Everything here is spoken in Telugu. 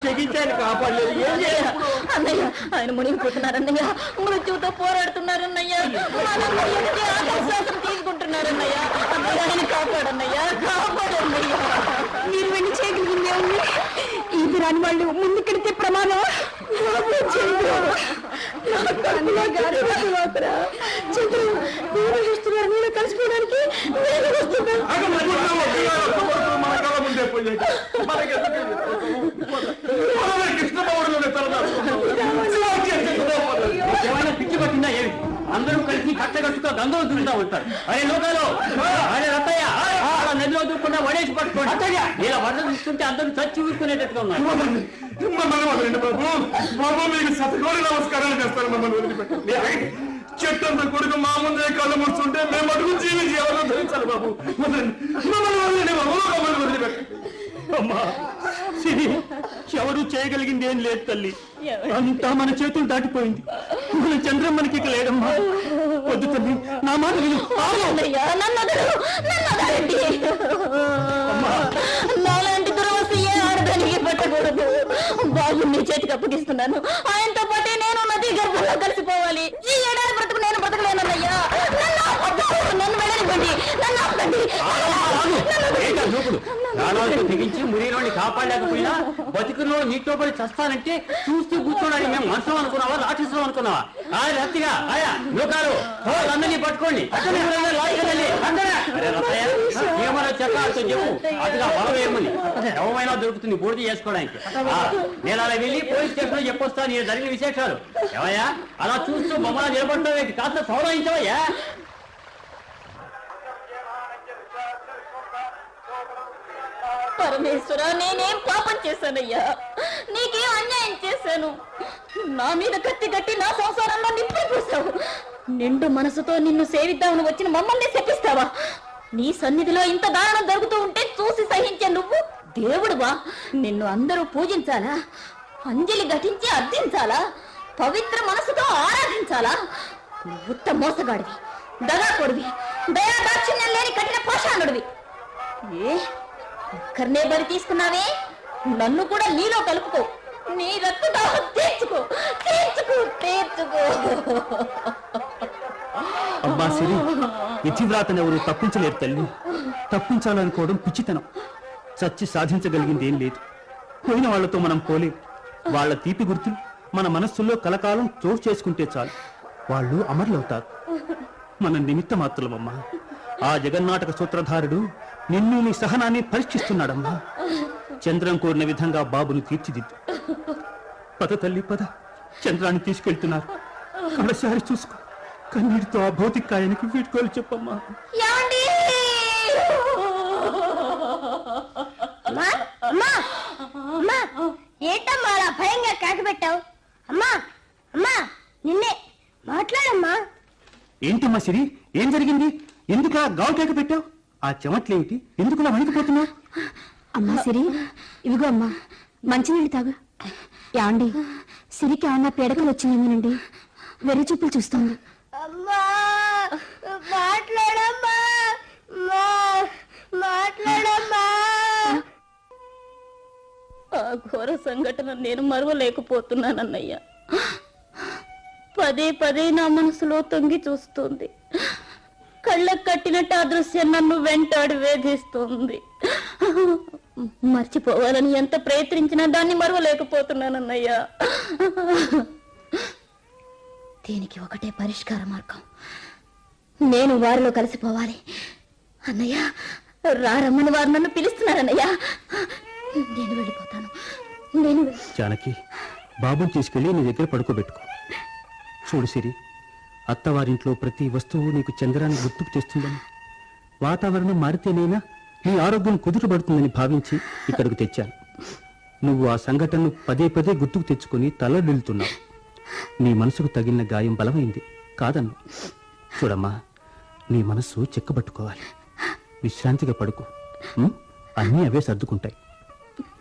తెగించాను కాపాడలేదు ఏం చేయాలి అన్నయ్య ఆయన మునిగిపోతున్నారన్నయ్య మృత్యువుతో పోరాడుతున్నారన్నయ్య ఆనందం ఎత్తి ఆత్మశ్వాసం తీసుకుంటున్నారన్నయ్య అన్నయ్య ఆయన కాపాడన్నయ్య కాపాడన్నయ్య మీరు వెళ్ళి చేయగలిగిందే ఉంది ఇది రాని వాళ్ళు ముందుకెడితే ప్రమాదం చంద్రు ఎవరు చూస్తున్నారు మీరు కలిసిపోవడానికి నేను వస్తున్నాను మన కళ్ళ ముందే పోయాక మనకెందుకు మనమే కృష్ణబాబులోనే ఏమైనా పిచ్చి పట్టిందా ఏమి అందరూ కలిసి కట్టగట్టుతో గంగలో దూరుతా ఉంటారు అరే లోకాలు అరే రత్తయ్య అలా నదిలో దూరకుండా వడేసి పట్టుకోండి ఇలా వరద చూస్తుంటే అందరూ చచ్చి ఊరుకునేటట్టుగా ఉన్నారు మమ్మల్ని వదిలేండి బాబు బాబు మీకు శతకోటి నమస్కారాలు చేస్తాను మమ్మల్ని వదిలిపెట్టండి ఆగండి. చెట్టంత కొడుకు మా ముందే కళ్ళు ముడుతుంటే మేము అడుగు జీవించి ఎవరో ధరించాలి బాబు వదలండి. మమ్మల్ని వదిలేండి బాబు మమ్మల్ని వదిలిపెట్టండి అమ్మా సిరి ఎవరు చేయగలిగింది ఏం లేదు తల్లి అంతా మన చేతులు దాటిపోయింది మన చంద్రమ్మనికి ఇక లేదమ్మా వద్దు తల్లి నా మాట విను ఆగు. అన్నయ్య నన్ను వదలు నన్ను వదలండి నాలాంటి దురవస్థ ఏ ఆడదానికి పట్టకూడదు బాబు నీ చేతికి అప్పగిస్తున్నాను ఆయనతో పాటే నేను నది గర్భంలో కలిసిపోవాలి ఈ ఏడాది బ్రతుకు నేను బ్రతకలేనన్నయ్యా నన్ను ఆపొద్దు. నన్ను వెళ్ళనివ్వండి నన్ను ఆపండి ఏంటా నూపుడు ప్రాణాలతో తెగించి మురిలోని కాపాడలేకపోయినా బతుకులో నీటితో పడి చస్తానంటే చూస్తూ కూర్చోడానికి మేము మనుషులు అనుకున్నావా రాక్షసులు అనుకున్నావా ఆ రత్తిగా ఆయా లోకాలు అందరినీ పట్టుకోండి అక్కడే ఎవరైనా లాక్కెళ్ళండి. అందరా? అరే రత్తయ్య, ఏమన్నా చెప్పాలతో చెప్పు అదిగా బలం ఏమని ఎవమైనా దొరుకుతుంది పూర్తి చేసుకోవడానికి ఆ, నేను అలా వెళ్ళి పోలీస్ స్టేషన్ లో చెప్పొస్తాను నేను జరిగిన విశేషాలు ఏమయ్యా అలా చూస్తూ మమ్మల్ని నిలబడటం కాస్త సౌరవించవయ్యా పరమేశ్వర నేనేం పాపం చేశానయ్యా నీకేం అన్యాయం చేశాను నా మీద కత్తి కట్టి నా సంసారంలో నిప్పులు పూసావు నిండు మనసుతో నిన్ను సేవిద్దామని వచ్చిన మమ్మల్ని శపిస్తావా నీ సన్నిధిలో ఇంత దారుణం జరుగుతూ ఉంటే చూసి సహించే నువ్వు దేవుడువా నిన్ను అందరూ పూజించాలా అంజలి ఘటించి అర్థించాలా పవిత్ర మనసుతో ఆరాధించాలా నువ్వు ఉత్త మోసగాడివి దగాకొడివి దయా దాక్షిణ్యం లేని కఠిన పాషాణుడివి ఏ ఒక్కరినే బరి తీసుకున్నావే నన్ను కూడా నీలో కలుపుకో నీ రక్తదాహం తీర్చుకో తీర్చుకో తీర్చుకో అబ్బా సిరి ఇచ్చివ్రాతను ఎవరు తప్పించలేరు తల్లి తప్పించాలనుకోవడం పిచ్చితనం చచ్చి సాధించగలిగింది ఏం లేదు పోయిన వాళ్ళతో మనం పోలేం వాళ్ళ తీపి గుర్తులు మన మనస్సుల్లో కలకాలం చోటు చేసుకుంటే చాలు వాళ్ళు అమరులవుతారు మన నిమిత్త మాత్రులమమ్మా ఆ జగన్నాటక సూత్రధారుడు నిన్ను నీ సహనాన్ని పరీక్షిస్తున్నాడమ్మా చంద్రం కోరిన విధంగా బాబును తీర్చిదిద్దు పద తల్లి పద చంద్రాన్ని తీసుకెళ్తున్నారు కడసారి చూసుకో కన్నీటితో ఆ భౌతిక కాయానికి వీడ్కోలు చెప్పమ్మా యాండి అమ్మా అమ్మా అమ్మా ఏంటమ్మా అలా భయంగా కేక పెట్టావు అమ్మా అమ్మా నిన్నే మాట్లాడమ్మా ఏంటమ్మా సిరి ఏం జరిగింది ఎందుకు గావు కేక పెట్టావు ఆ చెమట్లేమిటి ఎందుకులా వణికిపోతున్నావు అమ్మా సిరి ఇవిగో అమ్మా మంచినీళ్ళు తాగు యాండి సిరికి ఏమన్నా పీడకలు వచ్చిందేమోనండి వెర్రి చూపులు చూస్తోంది అమ్మా మాట్లాడమ్మా అమ్మా, మాట్లాడమ్మా ఆ ఘోర సంఘటన నేను మరవలేకపోతున్నానన్నయ్య పదే పదే నా మనసులో తొంగి చూస్తుంది కళ్ళకు కట్టినట్టు ఆ దృశ్యం నన్ను వెంటాడి వేధిస్తుంది మర్చిపోవాలని ఎంత ప్రయత్నించినా దాన్ని మరవలేకపోతున్నానన్నయ్య దీనికి ఒకటే పరిష్కార మార్గం నేను వారిలో కలిసిపోవాలి అన్నయ్య రారమ్మని వారు నన్ను పిలుస్తున్నారన్నయ్య నేను వెళ్ళిపోతాను నేను వెళ్- జానకి బాబుని తీసుకెళ్లి నీ దగ్గర పడుకోబెట్టుకో చూడు సిరి అత్తవారింట్లో ప్రతి వస్తువు నీకు చంద్రాన్ని గుర్తుకు తెస్తుందని వాతావరణం మారితేనైనా నీ ఆరోగ్యం కుదుటపడుతుందని భావించి ఇక్కడికి తెచ్చాను నువ్వు ఆ సంఘటనను పదే పదే గుర్తుకు తెచ్చుకొని తలడిల్లుతున్నావు నీ మనసుకు తగిలిన గాయం బలమైంది కాదన్ను చూడమ్మా నీ మనస్సు చెక్కబట్టుకోవాలి విశ్రాంతిగా పడుకో ఉం? అన్నీ అవే సర్దుకుంటాయి